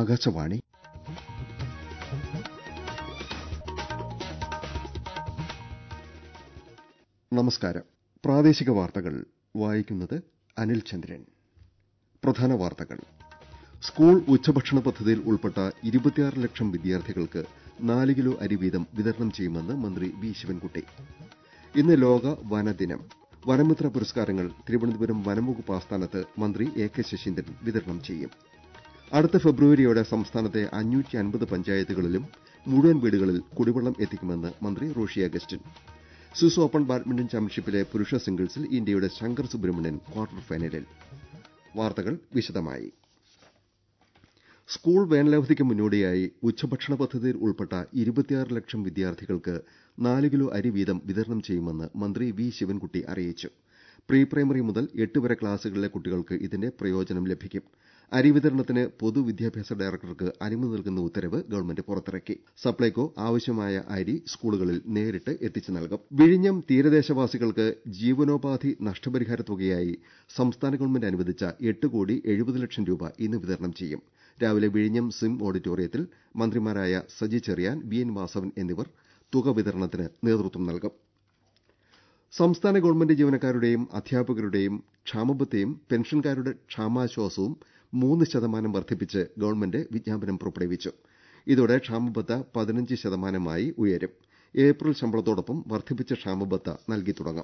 ആകാശവാണി നമസ്കാരം പ്രാദേശിക വാർത്തകൾ വായിക്കുന്നത് അനിൽ ചന്ദ്രൻ പ്രധാന വാർത്തകൾ സ്കൂൾ ഉച്ചഭക്ഷണ പദ്ധതിയിൽ ഉൾപ്പെട്ട ഇരുപത്തിയാറ് ലക്ഷം വിദ്യാർത്ഥികൾക്ക് നാല് കിലോ അരി വീതം വിതരണം ചെയ്യുമെന്ന് മന്ത്രി വി ശിവൻകുട്ടി ഇന്ന് ലോക വനദിനം വനമിത്ര പുരസ്കാരങ്ങൾ തിരുവനന്തപുരം വനംവകുപ്പ് ആസ്ഥാനത്ത് മന്ത്രി എ കെ ശശീന്ദ്രൻ വിതരണം ചെയ്യും അടുത്ത ഫെബ്രുവരിയോടെ സംസ്ഥാനത്തെ പഞ്ചായത്തുകളിലും മുഴുവൻ വീടുകളിൽ കുടിവെള്ളം എത്തിക്കുമെന്ന് മന്ത്രി Roshi Augustine Swiss open badminton ചാമ്പ്യൻഷിപ്പിലെ പുരുഷ സിംഗിൾസിൽ ഇന്ത്യയുടെ ശങ്കർ സുബ്രഹ്മണ്യൻ ക്വാർട്ടർ ഫൈനലിൽ വാർത്തകൾ വിശദമായി സ്കൂൾ വേനലവധിക്ക് മുന്നോടിയായി ഉച്ചഭക്ഷണ പദ്ധതിയിൽ ഉൾപ്പെട്ട ഇരുപത്തിയാറ് ലക്ഷം വിദ്യാർത്ഥികൾക്ക് നാല് കിലോ അരി വീതം വിതരണം ചെയ്യുമെന്ന് മന്ത്രി വി ശിവൻകുട്ടി അറിയിച്ചു പ്രീ പ്രൈമറി മുതൽ എട്ട് വരെ ക്ലാസുകളിലെ കുട്ടികൾക്ക് ഇതിന്റെ പ്രയോജനം ലഭിക്കും അരി വിതരണത്തിന് പൊതുവിദ്യാഭ്യാസ ഡയറക്ടർക്ക് അനുമതി നൽകുന്ന ഉത്തരവ് ഗവൺമെന്റ് പുറത്തിറക്കി സപ്ലൈകോ ആവശ്യമായ അരി സ്കൂളുകളിൽ നേരിട്ട് എത്തിച്ചു നൽകും വിഴിഞ്ഞം തീരദേശവാസികൾക്ക് ജീവനോപാധി നഷ്ടപരിഹാര തുകയായി സംസ്ഥാന ഗവൺമെന്റ് അനുവദിച്ച എട്ട് കോടി എഴുപത് ലക്ഷം രൂപ ഇന്ന് വിതരണം ചെയ്യും രാവിലെ വിഴിഞ്ഞം സിം ഓഡിറ്റോറിയത്തിൽ മന്ത്രിമാരായ സജി ചെറിയാൻ വി എൻ വാസവൻ എന്നിവർ തുക വിതരണത്തിന് നേതൃത്വം നൽകും സംസ്ഥാന ഗവൺമെന്റ് ജീവനക്കാരുടെയും അധ്യാപകരുടെയും ക്ഷാമബത്തെയും പെൻഷൻകാരുടെ ക്ഷാമാശ്വാസവും മൂന്ന് ശതമാനം വർദ്ധിപ്പിച്ച് ഗവൺമെന്റ് വിജ്ഞാപനം പുറപ്പെടുവിച്ചു ഇതോടെ ക്ഷാമബത്ത പതിനഞ്ച് ശതമാനമായി ഉയരും ഏപ്രിൽ ശമ്പളത്തോടൊപ്പം വർദ്ധിപ്പിച്ച ക്ഷാമബത്ത നൽകി തുടങ്ങും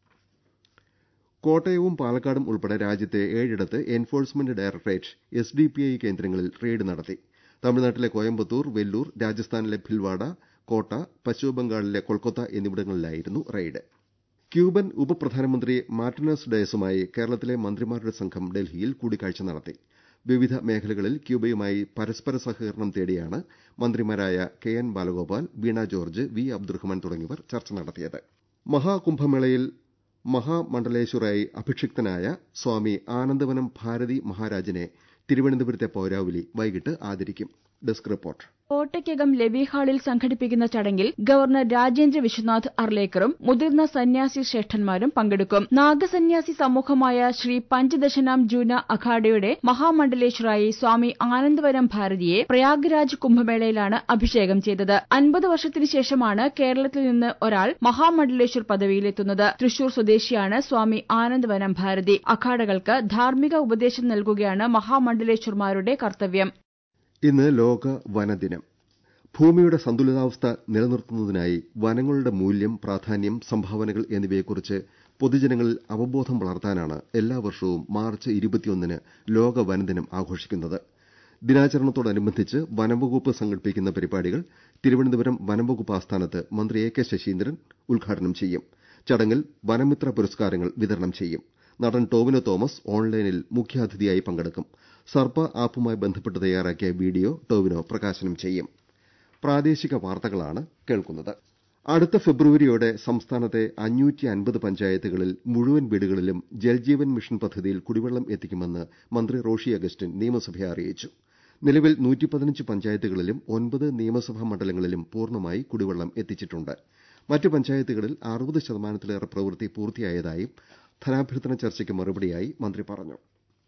കോട്ടയവും പാലക്കാടും ഉൾപ്പെടെ രാജ്യത്തെ ഏഴിടത്ത് enforcement directorate S D P I കേന്ദ്രങ്ങളിൽ റെയ്ഡ് നടത്തി തമിഴ്നാട്ടിലെ കോയമ്പത്തൂർ വെല്ലൂർ രാജസ്ഥാനിലെ ഭിൽവാഡ കോട്ട പശ്ചിമബംഗാളിലെ കൊൽക്കത്ത എന്നിവിടങ്ങളിലായിരുന്നു റെയ്ഡ് ക്യൂബൻ ഉപപ്രധാനമന്ത്രി മാർട്ടിനസ് ഡയസുമായി കേരളത്തിലെ മന്ത്രിമാരുടെ സംഘം ഡൽഹിയിൽ കൂടിക്കാഴ്ച നടത്തി വിവിധ മേഖലകളിൽ ക്യൂബയുമായി പരസ്പര സഹകരണം തേടിയാണ് മന്ത്രിമാരായ K N Balagopal Veena George V Abdurahiman തുടങ്ങിയവർ ചർച്ച നടത്തിയത് മഹാകുംഭമേളയിൽ മഹാമണ്ഡലേശ്വറായി അഭിഷിക്തനായ സ്വാമി ആനന്ദവനം ഭാരതി മഹാരാജിനെ തിരുവനന്തപുരത്തെ പൌരാവലി വൈകിട്ട് ആദരിക്കും ഡെസ്ക് റിപ്പോർട്ട് കോട്ടയ്ക്കകം ലവി ഹാളിൽ സംഘടിപ്പിക്കുന്ന ചടങ്ങിൽ ഗവർണർ രാജേന്ദ്ര വിശ്വനാഥ് അർലേക്കറും മുതിർന്ന സന്യാസി ശ്രേഷ്ഠന്മാരും പങ്കെടുക്കും നാഗസന്യാസി സമൂഹമായ ശ്രീ പഞ്ചദശനാം ജൂന അഖാഡയുടെ മഹാമണ്ഡലേശ്വറായി സ്വാമി ആനന്ദവരം ഭാരതിയെ പ്രയാഗ്രാജ് കുംഭമേളയിലാണ് അഭിഷേകം ചെയ്തത് അൻപത് വർഷത്തിനു ശേഷമാണ് കേരളത്തിൽ നിന്ന് ഒരാൾ മഹാമണ്ഡലേശ്വർ പദവിയിലെത്തുന്നത് തൃശൂർ സ്വദേശിയാണ് സ്വാമി ആനന്ദവനം ഭാരതി അഖാഡകൾക്ക് ധാർമ്മിക ഉപദേശം നൽകുകയാണ് മഹാമണ്ഡലേശ്വർമാരുടെ കർത്തവ്യം ഇന്ന് ലോക വനദിനം ഭൂമിയുടെ സന്തുലിതാവസ്ഥ നിലനിർത്തുന്നതിനായി വനങ്ങളുടെ മൂല്യം പ്രാധാന്യം സംഭാവനകൾ എന്നിവയെക്കുറിച്ച് പൊതുജനങ്ങളിൽ അവബോധം വളർത്താനാണ് എല്ലാ വർഷവും മാർച്ച് ഇരുപത്തിയൊന്നിന് ലോക വനദിനം ആഘോഷിക്കുന്നത് ദിനാചരണത്തോടനുബന്ധിച്ച് വനംവകുപ്പ് സംഘടിപ്പിക്കുന്ന പരിപാടികൾ തിരുവനന്തപുരം വനംവകുപ്പ് ആസ്ഥാനത്ത് മന്ത്രി എ കെ ശശീന്ദ്രൻ ഉദ്ഘാടനം ചെയ്യും ചടങ്ങിൽ വനമിത്ര പുരസ്കാരങ്ങൾ വിതരണം ചെയ്യും നടൻ ടോവിനോ തോമസ് ഓൺലൈനിൽ മുഖ്യാതിഥിയായി പങ്കെടുക്കും സർപ്പ ആപ്പുമായി ബന്ധപ്പെട്ട് തയ്യാറാക്കിയ വീഡിയോ ടോവിനോ പ്രകാശനം ചെയ്യും പ്രാദേശിക വാർത്തകളാണ് കേൾക്കുന്നത് അടുത്ത ഫെബ്രുവരിയോടെ സംസ്ഥാനത്തെ പഞ്ചായത്തുകളിൽ മുഴുവൻ വീടുകളിലും ജൽജീവൻ മിഷൻ പദ്ധതിയിൽ കുടിവെള്ളം എത്തിക്കുമെന്ന് മന്ത്രി റോഷി അഗസ്റ്റിൻ നിയമസഭയെ അറിയിച്ചു നിലവിൽ പഞ്ചായത്തുകളിലും ഒൻപത് നിയമസഭാ മണ്ഡലങ്ങളിലും പൂർണ്ണമായി കുടിവെള്ളം എത്തിച്ചിട്ടുണ്ട് മറ്റ് പഞ്ചായത്തുകളിൽ അറുപത് ശതമാനത്തിലേറെ പ്രവൃത്തി പൂർത്തിയായതായും ധനാഭ്യർത്ഥന ചർച്ചയ്ക്ക് മറുപടിയായി മന്ത്രി പറഞ്ഞു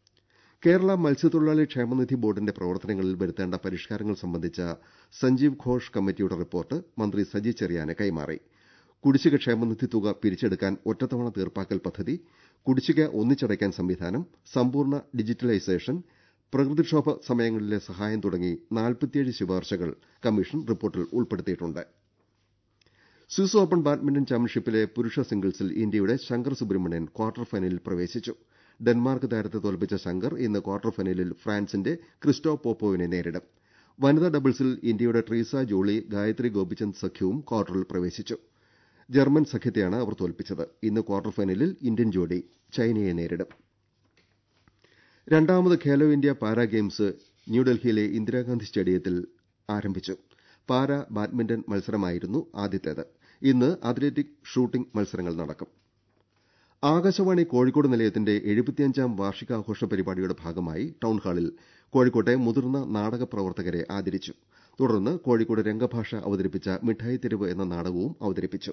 കേരള മത്സ്യത്തൊഴിലാളി ക്ഷേമനിധി ബോർഡിന്റെ പ്രവർത്തനങ്ങളിൽ വരുത്തേണ്ട പരിഷ്കാരങ്ങൾ സംബന്ധിച്ച സഞ്ജീവ് ഘോഷ് കമ്മിറ്റിയുടെ റിപ്പോർട്ട് മന്ത്രി സജി ചെറിയാന് കൈമാറി കുടിശ്ശിക ക്ഷേമനിധി തുക പിരിച്ചെടുക്കാൻ ഒറ്റത്തവണ തീർപ്പാക്കൽ പദ്ധതി കുടിശ്ശിക ഒന്നിച്ചടയ്ക്കാൻ സംവിധാനം സമ്പൂർണ്ണ ഡിജിറ്റലൈസേഷൻ പ്രകൃതിക്ഷോഭ സമയങ്ങളിലെ സഹായം തുടങ്ങി നാൽപ്പത്തിയേഴ് ശുപാർശകൾ കമ്മീഷൻ റിപ്പോർട്ടിൽ ഉൾപ്പെടുത്തിയിട്ടുണ്ട് സ്വിസ് ഓപ്പൺ ബാഡ്മിന്റൺ ചാമ്പ്യൻഷിപ്പിലെ പുരുഷ സിംഗിൾസിൽ ഇന്ത്യയുടെ ശങ്കർ സുബ്രഹ്മണ്യൻ ക്വാർട്ടർ ഫൈനലിൽ പ്രവേശിച്ചു ഡെൻമാർക്ക് താരത്തെ തോൽപ്പിച്ച ശങ്കർ ഇന്ന് ക്വാർട്ടർ ഫൈനലിൽ ഫ്രാൻസിന്റെ ക്രിസ്റ്റോ പോപ്പോവിനെ നേരിടും വനിതാ ഡബിൾസിൽ ഇന്ത്യയുടെ ട്രീസ ജോളി ഗായത്രി ഗോപിചന്ദ് സഖ്യവും ക്വാർട്ടറിൽ പ്രവേശിച്ചു ജർമ്മൻ സഖ്യത്തെയാണ് അവർ തോൽപ്പിച്ചത് ഇന്ന് ക്വാർട്ടർ ഫൈനലിൽ ഇന്ത്യൻ ജോഡി ചൈനയെ നേരിടും രണ്ടാമത് ഖേലോ ഇന്ത്യ പാരാ ഗെയിംസ് ന്യൂഡൽഹിയിലെ ഇന്ദിരാഗാന്ധി സ്റ്റേഡിയത്തിൽ ആരംഭിച്ചു പാരാ ബാഡ്മിന്റൺ മത്സരമായിരുന്നു ആദ്യത്തേത് ഇന്ന് അത്ലറ്റിക് ഷൂട്ടിംഗ് മത്സരങ്ങൾ നടക്കും ആകാശവാണി കോഴിക്കോട് നിലയത്തിന്റെ എഴുപത്തിയഞ്ചാം വാർഷികാഘോഷ പരിപാടിയുടെ ഭാഗമായി ടൌൺഹാളിൽ കോഴിക്കോട്ടെ മുതിർന്ന നാടക പ്രവർത്തകരെ ആദരിച്ചു തുടർന്ന് കോഴിക്കോട് രംഗഭാഷ അവതരിപ്പിച്ച മിഠായി തെരുവ് എന്ന നാടകവും അവതരിപ്പിച്ചു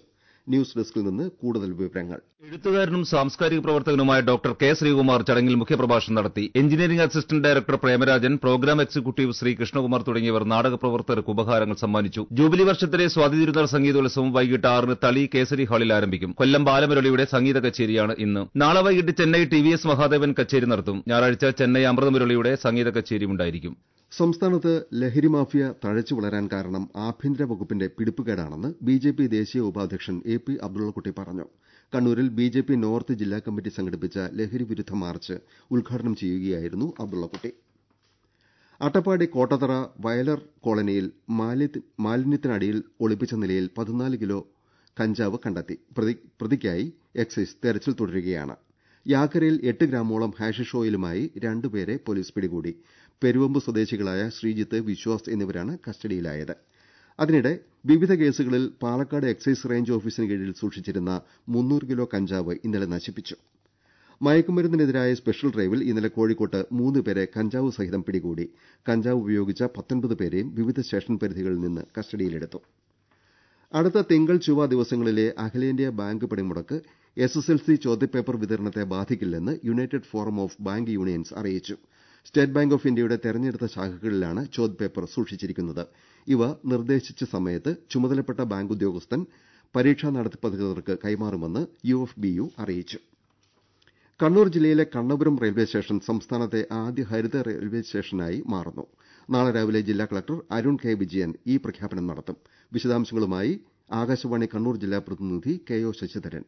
ന്യൂസ് ഡെസ്കിൽ നിന്ന് കൂടുതൽ വിവരങ്ങൾ എഴുത്തുകാരനും സാംസ്കാരിക പ്രവർത്തകനുമായ ഡോക്ടർ കെ ശ്രീകുമാർ ചടങ്ങിൽ മുഖ്യപ്രഭാഷണം നടത്തി engineering assistant director Premarajan programme executive Sree Krishnakumar തുടങ്ങിയവർ നാടക പ്രവർത്തകർക്ക് ഉപഹാരങ്ങൾ സമ്മാനിച്ചു ജൂബിലി വർഷത്തിലെ സ്വാതി തിരുനാൾ സംഗീതോത്സവം വൈകിട്ട് ആറിന് തളി കേസരി ഹാളിൽ ആരംഭിക്കും കൊല്ലം ബാലമുരളിയുടെ സംഗീത കച്ചേരിയാണ് ഇന്ന് നാളെ വൈകിട്ട് Chennai T V S Mahadevan കച്ചേരി നടത്തും ഞായറാഴ്ച ചെന്നൈ അമൃതമുരളിയുടെ സംഗീത കച്ചേരിയും ഉണ്ടായിരിക്കും സംസ്ഥാനത്ത് ലഹരി മാഫിയ തഴച്ചു വളരാൻ കാരണം ആഭ്യന്തര വകുപ്പിന്റെ പിടിപ്പുകേടാണെന്ന് ബിജെപി ദേശീയ ഉപാധ്യക്ഷൻ എ പി അബ്ദുള്ളക്കുട്ടി പറഞ്ഞു കണ്ണൂരിൽ ബിജെപി നോർത്ത് ജില്ലാ കമ്മിറ്റി സംഘടിപ്പിച്ച ലഹരി വിരുദ്ധ മാർച്ച് ഉദ്ഘാടനം ചെയ്യുകയായിരുന്നു അബ്ദുള്ളക്കുട്ടി അട്ടപ്പാടി കോട്ടത്തറ വയലർ കോളനിയിൽ മാലിന്യത്തിനടിയിൽ ഒളിപ്പിച്ച നിലയിൽ പതിനാല് കിലോ കഞ്ചാവ് കണ്ടെത്തി പ്രതിക്കായി എക്സൈസ് തെരച്ചിൽ തുടരുകയാണ് യാക്കരയിൽ എട്ട് ഗ്രാമോളം ഹാഷിഷ് ഓയിലുമായി രണ്ടുപേരെ പോലീസ് പിടികൂടി പെരുവമ്പ് സ്വദേശികളായ ശ്രീജിത്ത് വിശ്വാസ് എന്നിവരാണ് കസ്റ്റഡിയിലായത് അതിനിടെ വിവിധ കേസുകളിൽ പാലക്കാട് എക്സൈസ് റേഞ്ച് ഓഫീസിന് കീഴിൽ സൂക്ഷിച്ചിരുന്ന മുന്നൂറ് കിലോ കഞ്ചാവ് ഇന്നലെ നശിപ്പിച്ചു മയക്കുമരുന്നിനെതിരായ സ്പെഷ്യൽ ഡ്രൈവിൽ ഇന്നലെ കോഴിക്കോട്ട് മൂന്ന് പേരെ കഞ്ചാവ് സഹിതം പിടികൂടി കഞ്ചാവ് ഉപയോഗിച്ച പത്തൊൻപത് പേരെയും വിവിധ സ്റ്റേഷൻ പരിധികളിൽ നിന്ന് കസ്റ്റഡിയിലെടുത്തു അടുത്ത തിങ്കൾ ചൊവ്വ ദിവസങ്ങളിലെ അഖിലേന്ത്യാ ബാങ്ക് പണിമുടക്ക് എസ് എസ് എൽ സി ചോദ്യപേപ്പർ വിതരണത്തെ ബാധിക്കില്ലെന്ന് united forum of bank unions അറിയിച്ചു സ്റ്റേറ്റ് ബാങ്ക് ഓഫ് ഇന്ത്യയുടെ തെരഞ്ഞെടുത്ത ശാഖകളിലാണ് ചോദ്യപേപ്പർ സൂക്ഷിച്ചിരിക്കുന്നത് ഇവ നിർദ്ദേശിച്ച സമയത്ത് ചുമതലപ്പെട്ട ബാങ്ക് ഉദ്യോഗസ്ഥൻ പരീക്ഷാ നടത്തിപ്പധികൃതർക്ക് കൈമാറുമെന്ന് യു എഫ് ബി യു അറിയിച്ചു കണ്ണൂർ ജില്ലയിലെ കണ്ണപുരം റെയിൽവേ സ്റ്റേഷൻ സംസ്ഥാനത്തെ ആദ്യ ഹരിത റെയിൽവേ സ്റ്റേഷനായി മാറുന്നു നാളെ രാവിലെ ജില്ലാ കളക്ടർ അരുൺ കെ വിജയൻ ഈ പ്രഖ്യാപനം നടത്തും വിശദാംശങ്ങളുമായി ആകാശവാണി കണ്ണൂർ ജില്ലാ പ്രതിനിധി കെ ഒ ശശിധരൻ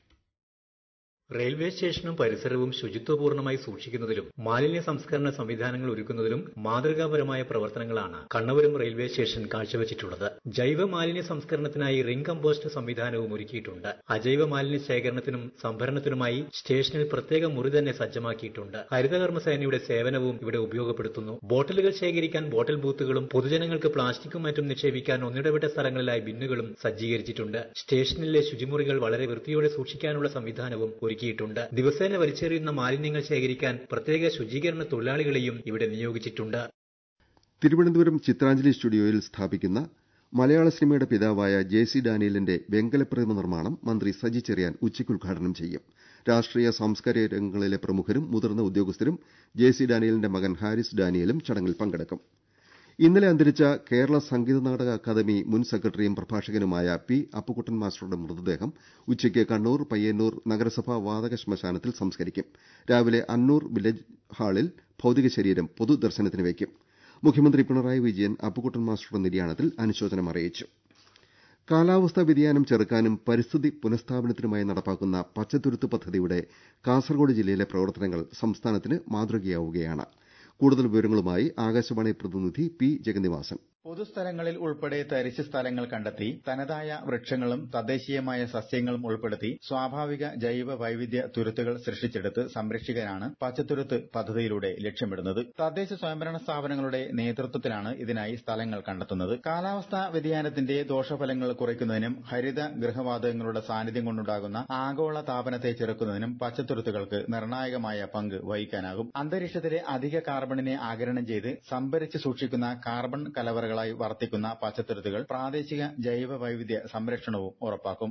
റെയിൽവേ സ്റ്റേഷനും പരിസരവും ശുചിത്വപൂർണ്ണമായി സൂക്ഷിക്കുന്നതിലും മാലിന്യ സംസ്കരണ സംവിധാനങ്ങൾ ഒരുക്കുന്നതിലും മാതൃകാപരമായ പ്രവർത്തനങ്ങളാണ് കണ്ണപുരം റെയിൽവേ സ്റ്റേഷൻ കാഴ്ചവെച്ചിട്ടുള്ളത് ജൈവ മാലിന്യ സംസ്കരണത്തിനായി റിംഗ് കമ്പോസ്റ്റ് സംവിധാനവും ഒരുക്കിയിട്ടുണ്ട് അജൈവ മാലിന്യ ശേഖരണത്തിനും സംഭരണത്തിനുമായി സ്റ്റേഷനിൽ പ്രത്യേക മുറി തന്നെ സജ്ജമാക്കിയിട്ടുണ്ട് ഹരിതകർമ്മസേനയുടെ സേവനവും ഇവിടെ ഉപയോഗപ്പെടുത്തുന്നു ബോട്ടലുകൾ ശേഖരിക്കാൻ ബോട്ടൽ ബൂത്തുകളും പൊതുജനങ്ങൾക്ക് പ്ലാസ്റ്റിക്കും മറ്റും നിക്ഷേപിക്കാൻ ഒന്നിടവിട്ട സ്ഥലങ്ങളിലായി ബിന്നുകളും സജ്ജീകരിച്ചിട്ടുണ്ട് സ്റ്റേഷനിലെ ശുചിമുറികൾ വളരെ വൃത്തിയോടെ സൂക്ഷിക്കാനുള്ള സംവിധാനവും ഒരുക്കിയിട്ടുണ്ട് ദിവസേന വലിച്ചെറിയുന്ന മാലിന്യങ്ങൾ ശേഖരിക്കാൻ പ്രത്യേക ശുചീകരണ തൊഴിലാളികളെയും ഇവിടെ നിയോഗിച്ചിട്ടുണ്ട് തിരുവനന്തപുരം ചിത്രാഞ്ജലി സ്റ്റുഡിയോയിൽ സ്ഥാപിക്കുന്ന മലയാള സിനിമയുടെ പിതാവായ ജെ സി ഡാനിയലിന്റെ വെങ്കലപ്രതിമ നിർമ്മാണം മന്ത്രി സജി ചെറിയാൻ ഉച്ചയ്ക്ക് ഉദ്ഘാടനം ചെയ്യും രാഷ്ട്രീയ സാംസ്കാരിക രംഗങ്ങളിലെ പ്രമുഖരും മുതിർന്ന ഉദ്യോഗസ്ഥരും ജെ സി ഡാനിയലിന്റെ മകൻ ഹാരിസ് ഡാനിയലും ചടങ്ങിൽ പങ്കെടുക്കും ഇന്നലെ അന്തരിച്ച കേരള സംഗീത നാടക അക്കാദമി മുൻ സെക്രട്ടറിയും പ്രഭാഷകനുമായ പി അപ്പുക്കുട്ടൻ മാസ്റ്ററുടെ മൃതദേഹം ഉച്ചയ്ക്ക് കണ്ണൂർ പയ്യന്നൂർ നഗരസഭാ വാതക ശ്മശാനത്തിൽ സംസ്കരിക്കും രാവിലെ അന്നൂർ വില്ലേജ് ഹാളിൽ ഭൌതിക ശരീരം പൊതുദർശനത്തിന് വയ്ക്കും മുഖ്യമന്ത്രി പിണറായി വിജയൻ അപ്പുക്കുട്ടൻ മാസ്റ്ററുടെ നിര്യാണത്തിൽ അനുശോചനം അറിയിച്ചു കാലാവസ്ഥാ വ്യതിയാനം ചെറുക്കാനും പരിസ്ഥിതി പുനഃസ്ഥാപനത്തിനുമായി നടപ്പാക്കുന്ന പച്ചത്തുരുത്ത് പദ്ധതിയുടെ കാസർഗോഡ് ജില്ലയിലെ പ്രവർത്തനങ്ങൾ സംസ്ഥാനത്തിന് മാതൃകയാവുകയാണ് കൂടുതൽ വിവരങ്ങളുമായി ആകാശവാണി പ്രതിനിധി പി ജഗന്നിവാസൻ പൊതുസ്ഥലങ്ങളിൽ ഉൾപ്പെടെ തരിശ് സ്ഥലങ്ങൾ കണ്ടെത്തി തനതായ വൃക്ഷങ്ങളും തദ്ദേശീയമായ സസ്യങ്ങളും ഉൾപ്പെടുത്തി സ്വാഭാവിക ജൈവ വൈവിധ്യ തുരുത്തുകൾ സൃഷ്ടിച്ചെടുത്ത് സംരക്ഷിക്കാനാണ് പച്ചത്തുരുത്ത് പദ്ധതിയിലൂടെ ലക്ഷ്യമിടുന്നത് തദ്ദേശ സ്വയംഭരണ സ്ഥാപനങ്ങളുടെ നേതൃത്വത്തിലാണ് ഇതിനായി സ്ഥലങ്ങൾ കണ്ടെത്തുന്നത് കാലാവസ്ഥാ വ്യതിയാനത്തിന്റെ ദോഷഫലങ്ങൾ കുറയ്ക്കുന്നതിനും ഹരിത ഗൃഹവാതകങ്ങളുടെ സാന്നിധ്യം കൊണ്ടുണ്ടാകുന്ന ആഗോള താപനത്തെ ചെറുക്കുന്നതിനും പച്ചത്തുരുത്തുകൾക്ക് നിർണായകമായ പങ്ക് വഹിക്കാനാകും അന്തരീക്ഷത്തിലെ അധിക കാർബണിനെ ആഗിരണം ചെയ്ത് സംഭരിച്ച് സൂക്ഷിക്കുന്ന കാർബൺ കലവറകൾ ായി വർത്തിക്കുന്ന പച്ചത്തുരുത്തുകൾ പ്രാദേശിക ജൈവ വൈവിധ്യ സംരക്ഷണവും ഉറപ്പാക്കും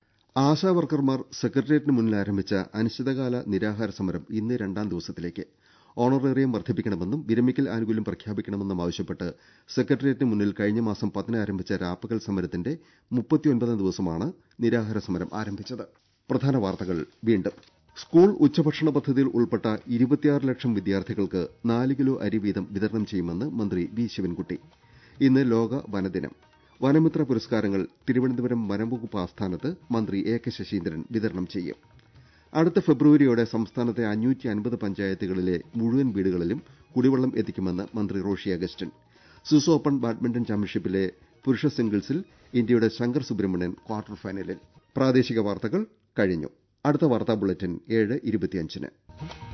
ആശാ വർക്കർമാർ സെക്രട്ടേറിയറ്റിന് മുന്നിൽ ആരംഭിച്ച അനിശ്ചിതകാല നിരാഹാര സമരം ഇന്ന് രണ്ടാം ദിവസത്തിലേക്ക് ഓണറേറിയം വർദ്ധിപ്പിക്കണമെന്നും വിരമിക്കൽ ആനുകൂല്യം പ്രഖ്യാപിക്കണമെന്നും ആവശ്യപ്പെട്ട് സെക്രട്ടേറിയറ്റിന് മുന്നിൽ കഴിഞ്ഞ മാസം പത്തിന് ആരംഭിച്ച രാപ്പകൽ സമരത്തിന്റെ മുപ്പത്തിയൊൻപതാം ദിവസമാണ് നിരാഹാര സമരം ആരംഭിച്ചത് പ്രധാന വാർത്തകൾ വീണ്ടും സ്കൂൾ ഉച്ചഭക്ഷണ പദ്ധതിയിൽ ഉൾപ്പെട്ട ഇരുപത്തിയാറ് ലക്ഷം വിദ്യാർത്ഥികൾക്ക് നാല് കിലോ അരി വീതം വിതരണം ചെയ്യുമെന്ന് മന്ത്രി വി ശിവൻകുട്ടി ഇന്ന് ലോക വനദിനം വനമിത്ര പുരസ്കാരങ്ങൾ തിരുവനന്തപുരം വനംവകുപ്പ് ആസ്ഥാനത്ത് മന്ത്രി എ കെ ശശീന്ദ്രൻ വിതരണം ചെയ്യും അടുത്ത ഫെബ്രുവരിയോടെ സംസ്ഥാനത്തെ അഞ്ഞൂറ്റി അൻപത് പഞ്ചായത്തുകളിലെ മുഴുവൻ വീടുകളിലും കുടിവെള്ളം എത്തിക്കുമെന്ന് മന്ത്രി Roshi Augustine Swiss open badminton ചാമ്പ്യൻഷിപ്പിലെ പുരുഷ സിംഗിൾസിൽ ഇന്ത്യയുടെ ശങ്കർ സുബ്രഹ്മണ്യൻ ക്വാർട്ടർ ഫൈനലിൽ പ്രാദേശിക വാർത്തകൾ കഴിഞ്ഞു അടുത്ത വാർത്താ ബുള്ളറ്റിൻ ഏഴ് ഇരുപത്തിയഞ്ചിന്